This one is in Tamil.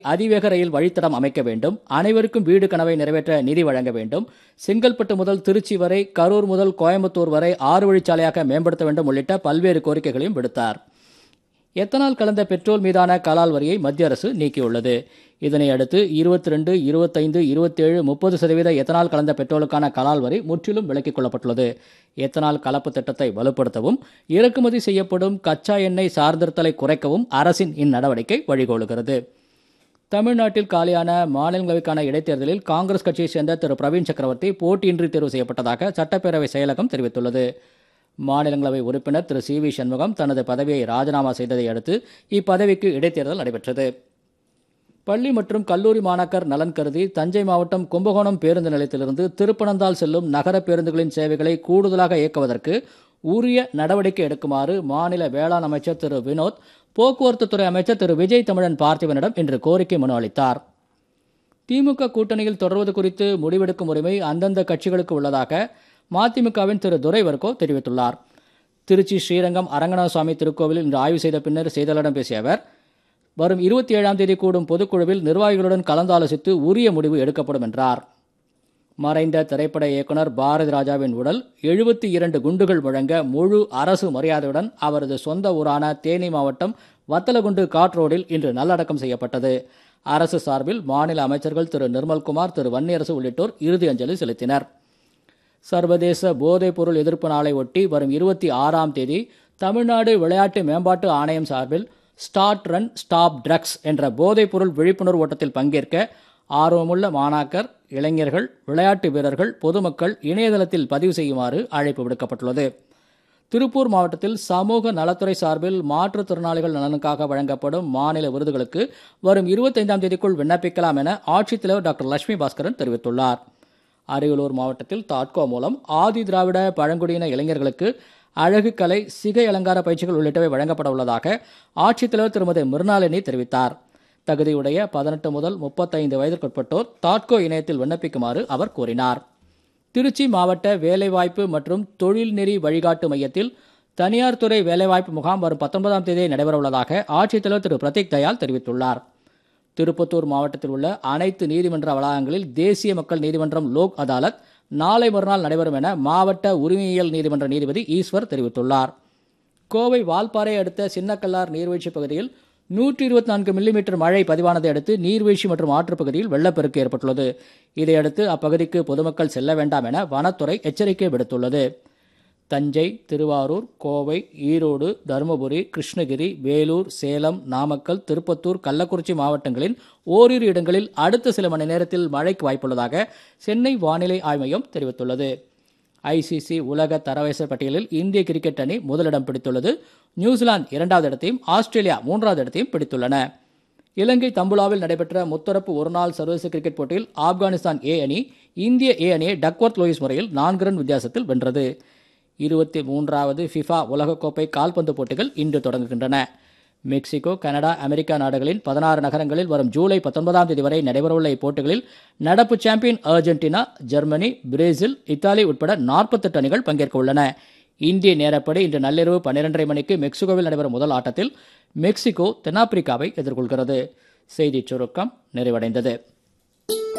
அதிவேக ரயில் வழித்தடம் அமைக்க வேண்டும் அனைவருக்கும் வீடு கனவை நிறைவேற்ற நிதி வழங்க வேண்டும் செங்கல்பட்டு முதல் திருச்சி வரை கரூர் முதல் கோயம்புத்தூர் வரை ஆறு வழிச்சாலையாக மேம்படுத்த வேண்டும் உள்ளிட்ட பல்வேறு கோரிக்கைகளையும் விடுத்தார் எத்தனால் கலந்த பெட்ரோல் மீதான கலால் வரியை மத்திய அரசு நீக்கியுள்ளது இதனை அடுத்து இருபத்தி ரெண்டு இருபத்தைந்து இருபத்தேழு முப்பது சதவீத எத்தனால் கலந்த பெட்ரோலுக்கான கலால் வரி முற்றிலும் விலக்கிக் கொள்ளப்பட்டுள்ளது எத்தனால் கலப்பு திட்டத்தை வலுப்படுத்தவும் இறக்குமதி செய்யப்படும் கச்சா எண்ணெய் சார்ந்திருத்தலை குறைக்கவும் அரசின் இந்நடவடிக்கை வழிகோலுகிறது தமிழ்நாட்டில் காலியான மாநிலங்களவைக்கான இடைத்தேர்தலில் காங்கிரஸ் கட்சியைச் சேர்ந்த திரு பிரவீன் சக்கரவர்த்தி போட்டியின்றி தேர்வு செய்யப்பட்டதாக சட்டப்பேரவை செயலகம் தெரிவித்துள்ளது மாநிலங்களவை உறுப்பினர் திரு சி வி சண்முகம் தனது பதவியை ராஜினாமா செய்ததை அடுத்து இப்பதவிக்கு இடைத்தேர்தல் நடைபெற்றது பள்ளி மற்றும் கல்லூரி மாணாக்கர் நலன் கருதி தஞ்சை மாவட்டம் கும்பகோணம் பேருந்து நிலையத்திலிருந்து திருப்பனந்தாள் செல்லும் நகர பேருந்துகளின் சேவைகளை கூடுதலாக இயக்குவதற்கு உரிய நடவடிக்கை எடுக்குமாறு மாநில வேளாண் அமைச்சர் திரு வினோத் போக்குவரத்து துறை அமைச்சர் திரு விஜய் தமிழன் பார்த்திபனிடம் இன்று கோரிக்கை மனு அளித்தார் திமுக கூட்டணியில் தொடர்வது குறித்து முடிவெடுக்கும் உரிமை அந்தந்த கட்சிகளுக்கு உள்ளதாக மதிமுகவின் திரு துரைவர்கோ தெரிவித்துள்ளார் திருச்சி ஸ்ரீரங்கம் அரங்கநாதசுவாமி திருக்கோவிலில் இன்று ஆய்வு செய்த பின்னர் செய்தியாளர்களிடம் பேசிய அவர் வரும் இருபத்தி ஏழாம் தேதி கூடும் பொதுக்குழுவில் நிர்வாகிகளுடன் கலந்தாலோசித்து உரிய முடிவு எடுக்கப்படும் என்றார் மறைந்த திரைப்பட இயக்குனர் பாரதி ராஜாவின் உடல் எழுபத்தி இரண்டு குண்டுகள் முழங்க முழு அரசு மரியாதையுடன் அவரது சொந்த ஊரான தேனி மாவட்டம் வத்தலகுண்டு காட் ரோடில் இன்று நல்லடக்கம் செய்யப்பட்டது அரசு சார்பில் மாநில அமைச்சர்கள் திரு நிர்மல்குமார் திரு வன்னியரசு உள்ளிட்டோர் இறுதி அஞ்சலி செலுத்தினர் சர்வதேச போதைப் பொருள் எதிர்ப்பு நாளை ஒட்டி வரும் இருபத்தி ஆறாம் தேதி தமிழ்நாடு விளையாட்டு மேம்பாட்டு ஆணையம் சார்பில் ஸ்டார்ட் ரன் ஸ்டாப் ட்ரக்ஸ் என்ற போதைப் பொருள் விழிப்புணர்வு ஓட்டத்தில் பங்கேற்க ஆர்வமுள்ள மாணாக்கர் இளைஞர்கள் விளையாட்டு வீரர்கள் பொதுமக்கள் இணையதளத்தில் பதிவு செய்யுமாறு அழைப்பு விடுக்கப்பட்டுள்ளது திருப்பூர் மாவட்டத்தில் சமூக நலத்துறை சார்பில் மாற்றுத்திறனாளிகள் நலனுக்காக வழங்கப்படும் மாநில விருதுகளுக்கு வரும் இருபத்தைந்தாம் தேதிக்குள் விண்ணப்பிக்கலாம் என ஆட்சித்தலைவர் டாக்டர் லட்சுமி பாஸ்கரன் தெரிவித்துள்ளார் அரியலூர் மாவட்டத்தில் தாட்கோ மூலம் ஆதி திராவிட பழங்குடியின இளைஞர்களுக்கு அழகு கலை சிகை அலங்கார பயிற்சிகள் உள்ளிட்டவை வழங்கப்பட உள்ளதாக ஆட்சித்தலைவர் திருமதி மிருணாளினி தெரிவித்தார் தகுதியுடைய பதினெட்டு முதல் முப்பத்தைந்து வயதிற்குட்பட்டோர் தாட்கோ இணையத்தில் விண்ணப்பிக்குமாறு அவர் கூறினார் திருச்சி மாவட்ட வேலைவாய்ப்பு மற்றும் தொழில்நெறி வழிகாட்டு மையத்தில் தனியார் துறை வேலைவாய்ப்பு முகாம் வரும் பத்தொன்பதாம் தேதி நடைபெறவுள்ளதாக ஆட்சித்தலைவர் திரு பிரதீக் தயாள் தெரிவித்துள்ளார் திருப்பத்தூர் மாவட்டத்தில் உள்ள அனைத்து நீதிமன்ற வளாகங்களில் தேசிய மக்கள் நீதிமன்றம் லோக் அதாலத் நாளை மறுநாள் நடைபெறும் என மாவட்ட உரிமையியல் நீதிமன்ற நீதிபதி ஈஸ்வர் தெரிவித்துள்ளார் கோவை வால்பாறை அடுத்த சின்னக்கல்லார் நீர்வீழ்ச்சி பகுதியில் நூற்றி இருபத்தி நான்கு மில்லிமீட்டர் மழை பதிவானதை அடுத்து நீர்வீழ்ச்சி மற்றும் ஆற்றுப் பகுதியில் வெள்ளப்பெருக்கு ஏற்பட்டுள்ளது இதையடுத்து அப்பகுதிக்கு பொதுமக்கள் செல்ல வேண்டாம் என வனத்துறை எச்சரிக்கை விடுத்துள்ளது தஞ்சை திருவாரூர் கோவை ஈரோடு தருமபுரி கிருஷ்ணகிரி வேலூர் சேலம் நாமக்கல் திருப்பத்தூர் கள்ளக்குறிச்சி மாவட்டங்களின் ஓரிரு இடங்களில் அடுத்த சில மணி நேரத்தில் மழைக்கு வாய்ப்புள்ளதாக சென்னை வானிலை ஆய்வு மையம் தெரிவித்துள்ளது ஐசிசி உலக தரவரிசை பட்டியலில் இந்திய கிரிக்கெட் அணி முதலிடம் பிடித்துள்ளது நியூசிலாந்து இரண்டாவது இடத்தையும் ஆஸ்திரேலியா மூன்றாவது இடத்தையும் பிடித்துள்ளன இலங்கை தம்புலாவில் நடைபெற்ற முத்தரப்பு ஒருநாள் சர்வதேச கிரிக்கெட் போட்டியில் ஆப்கானிஸ்தான் ஏ அணி இந்திய ஏ அணியை டக்வர்த் லோயிஸ் முறையில் நான்கு ரன் வித்தியாசத்தில் வென்றது இருபத்தி மூன்றாவது ஃபிஃபா உலகக்கோப்பை கால்பந்து போட்டிகள் இன்று தொடங்குகின்றன மெக்சிகோ கனடா அமெரிக்கா நாடுகளின் பதினாறு நகரங்களில் வரும் ஜூலை பத்தொன்பதாம் தேதி வரை நடைபெறவுள்ள இப்போட்டிகளில் நடப்பு champion Argentina Germany Brazil Italy உட்பட நாற்பத்தெட்டு அணிகள் பங்கேற்க உள்ளன இந்திய நேரப்படி இன்று நள்ளிரவு பன்னிரண்டரை மணிக்கு மெக்சிகோவில் நடைபெறும் முதல் ஆட்டத்தில் மெக்சிகோ தென்னாப்பிரிக்காவை எதிர்கொள்கிறது செய்திச் சுருக்கம் நிறைவடைந்தது